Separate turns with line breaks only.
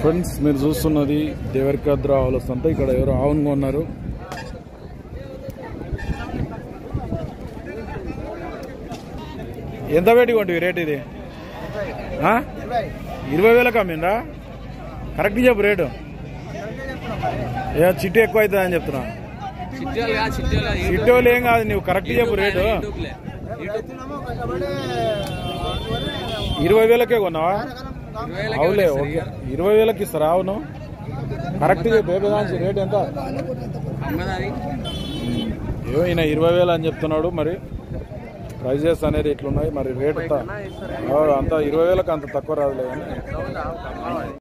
Friends మీరు చూస్తున్నది దేవరికద్ర ఆవుల సంత ఇక్కడ ఎవరు ఆవును కొన్నారు ఎంత పెట్టి కొంటివి రేట్ ఇది ఆ? ఇరవై వేలకు అమ్మిందా కరెక్ట్ చెప్పు రేటు ఏ చిట్టి ఎక్కువ అవుతుంది అని చెప్తున్నా
చిట్టాలు కాదు చిట్టాలు కాదు.
చిట్టి వాళ్ళు ఏం కాదు నువ్వు కరెక్ట్ చెప్పు రేటు
యూట్యూబ్లే.
ఇరవై వేలకే కొన్నావా
ఇరవై వేలకే
అవులే
వస్తుంది
ఓకే ఇరవై వేలకి ఇస్తారా అవును కరెక్ట్ చెప్పు ఏ పెదాంచి రేట్ ఎంత
అమ్మదాది
ఏమో ఈయన ఇరవై వేలు అని చెప్తున్నాడు మరి ప్రైజెస్ అనేది ఎట్లున్నాయి మరి రేట్ అంతా అంత ఇరవై వేలకు అంత తక్కువ రాదులే కానీ